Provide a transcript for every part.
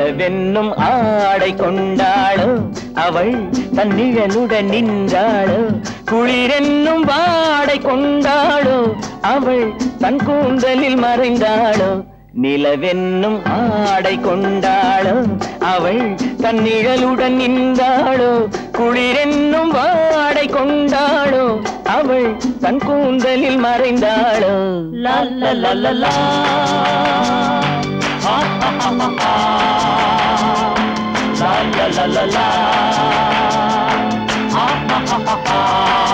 நிலவென்னும் ஆடை கொண்டாளோ அவள் தன் நிழலுடன் நின்றாளோ குளிரென்னும் வாடை கொண்டாளோ அவள் தன் கூந்தலில் மறைந்தாளோ நிலவென்னும் ஆடை கொண்டாளோ அவள் தன் நிழலுடன் நின்றாளோ குளிரென்னும் வாடை கொண்டாளோ அவள் தன் கூந்தலில் மறைந்தாளோ லா லா லா லா லா ஆ, ஆ, ஆ, ஆ, ஆ. லா லா லா லா லா ஆ, ஆ, ஆ, ஆ, ஆ.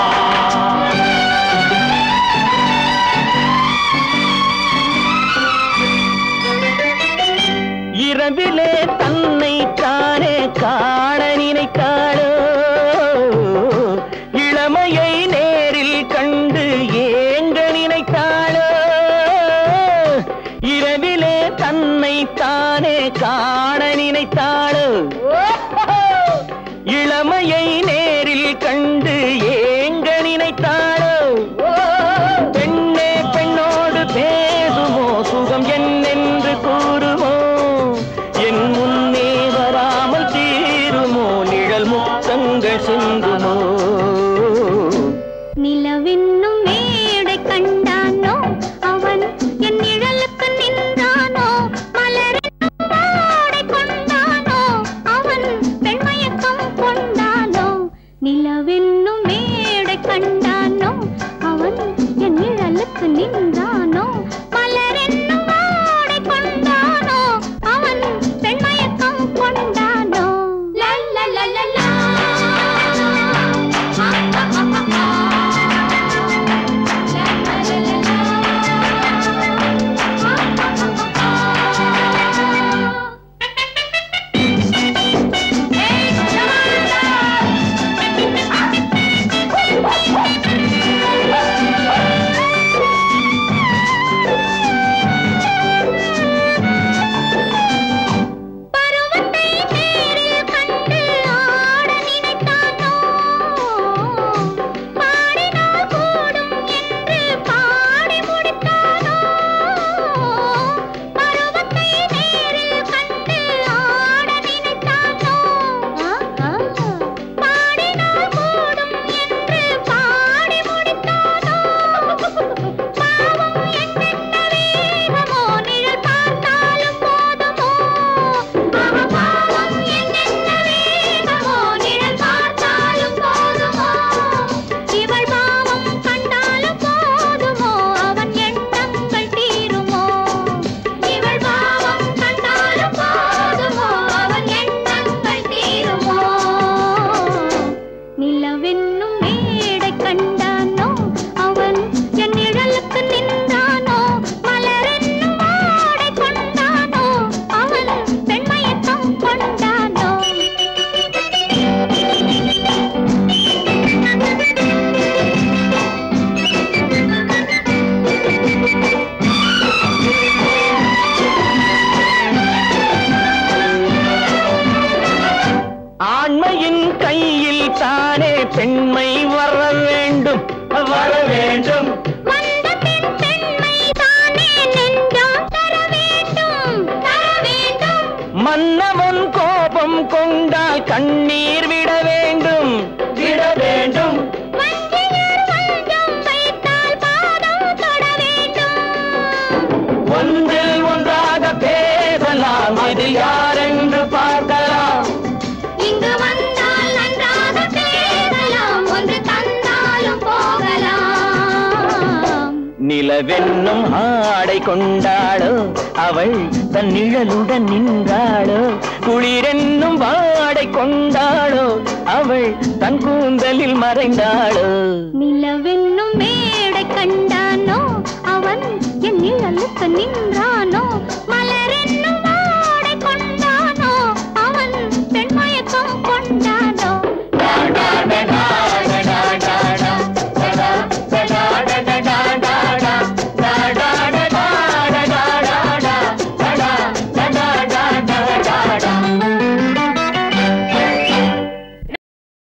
இரவிலே தன்னை தானே காண நினைத்தாளோ இளமையை நேரில் கண்டு ஏங்க நினைத்தாளோ இரவிலே தன்னை தானே காண நினைத்தாளோ இளமையை நேரில் கண்டு ஏங்க நினைத்தாளோ பெண்ணே பெண்ணோடு பேசுமோ சுகம் என்னென்று கூறுமோ என் முன்னே வராமல் தீருமோ நிழல் முத்தங்கள் சிந்துமோ நிலவென்னும் மேடை கண்டானோ அவன் என் நிழலுக்கு நின்றானோ மலரென்னும் பாடை கொண்டானோ அவன் பெண்மயக்கம் கொண்டானோ நிலவென்னும் மேடை கண்டானோ அவன் என் நிழலுக்கு நின்றானோ மலரென்னும் பாடை கொண்டானோ அவன் பெண்மயக்கம் கொண்டானோ லா லா லா லா லா ஆ, ஆ, ஆ, ஆ, ஆ. லா, லா, லா, லா, லா. ஆ, ஆ, ஆ, ஆ, ஆ. ஏய், சமாளா. பருவத்தை நேரில் கண்டு ஆட நினைத்தானோ பாடினால் கூடும் என்று பாடி முடித்தானோ பருவத்தை நேரில் கண்டு ஆட நினைத்தானோ பாடினால் கூடும் என்று பாடி முடித்தானோ பாவம் என்னென்ன வேகமோ நிழல் பார்த்தாலும் போதுமோ பாவம் என்னென்ன வேகமோ நிழல் பார்த்தாலும் போதுமோ இவள் பாவம் கண்டாலும் போதுமோ அவன் எண்ணங்கள் தீருமோ இவள் பாவம் கண்டாலும் போதுமோ அவன் எண்ணங்கள் தீருமோ நிலவென்னும் மேடை கண்டானோ அவன் என் நிழலுக்கு நின்றானோ மலரென்னும் ஆடை கொண்டானோ அவன் பெண்மயக்கம் கொண்டானோ ஆண்மையின் கையில் தானே பெண்மை வர வேண்டும் வர வேண்டும் வந்த பெண் பெண்மை தானே நெஞ்சம் தர வேண்டும் தர வேண்டும் மன்னவன் கோபம் கொண்டால் கண்ணீர் விட வேண்டும் விட வேண்டும் வஞ்சியர் வஞ்சம் வைத்தால் பாதம் தொட வேண்டும் ஒன்றில் ஒன்றாக பேசலாம் இது யாரென்று பார்க்கலாம் இங்கு வந்தால் நன்றாக பேசலாம் ஒன்று தந்தாலும் போகலாம் நிலவென்னும் ஆடை கொண்டாளோ அவள் தன் நிழலுடன் நின்றாளோ குளிரென்னும் வாடை கொண்டாளோ அவள் தன் கூந்தலில் மறைந்தாளோ நிலவென்னும் மேடை கண்டானோ அவன் என் நிழலுக்கு நின்ற